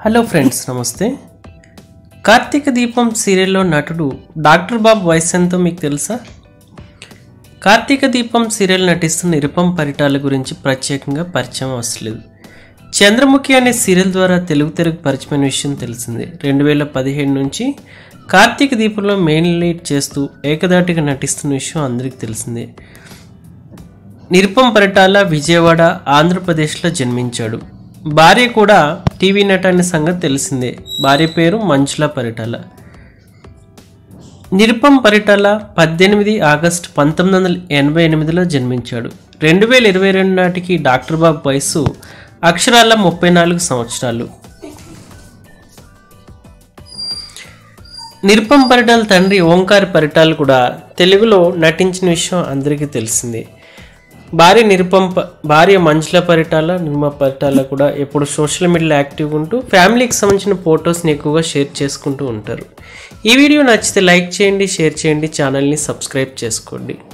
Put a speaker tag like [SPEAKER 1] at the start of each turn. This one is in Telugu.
[SPEAKER 1] హలో ఫ్రెండ్స్ నమస్తే కార్తీక దీపం సీరియల్లో నటుడు డాక్టర్ బాబు వయసు ఎంతో మీకు తెలుసా కార్తీక దీపం సీరియల్ నటిస్తున్న నిరుపం పరిటాల గురించి ప్రత్యేకంగా పరిచయం అవసరం చంద్రముఖి అనే సీరియల్ ద్వారా తెలుగు తెరకు పరిచయమైన విషయం తెలిసిందే రెండు వేల పదిహేడు నుంచి కార్తీక దీపంలో మెయిన్ లీడ్ చేస్తూ ఏకదాటిగా నటిస్తున్న విషయం అందరికీ తెలిసిందే నిరుపం పరిటాల విజయవాడ ఆంధ్రప్రదేశ్లో జన్మించాడు భార్య కూడా టీవీ నట అనే సంగతి తెలిసిందే భార్య పేరు మంజుల పరిటాల నిరుపం పరిటాల పద్దెనిమిది ఆగస్టు పంతొమ్మిది వందల ఎనభై ఎనిమిదిలో జన్మించాడు రెండు వేల ఇరవై రెండు నాటికి డాక్టర్ బాబు వయసు అక్షరాల ముప్పై నాలుగు సంవత్సరాలు నిరుపం పరిటాల తండ్రి ఓంకార్ పరిటాల్ కూడా తెలుగులో నటించిన విషయం అందరికీ తెలిసిందే భార్య నిరుపం ప- భార్య మంజుల పరిటాల నిర్మ పరిటాల కూడా ఎప్పుడు సోషల్ మీడియాలో యాక్టివ్గా ఉంటూ ఫ్యామిలీకి సంబంధించిన ఫొటోస్ని ఎక్కువగా షేర్ చేసుకుంటూ ఉంటారు ఈ వీడియో నచ్చితే లైక్ చేయండి షేర్ చేయండి ఛానల్ని సబ్స్క్రైబ్ చేసుకోండి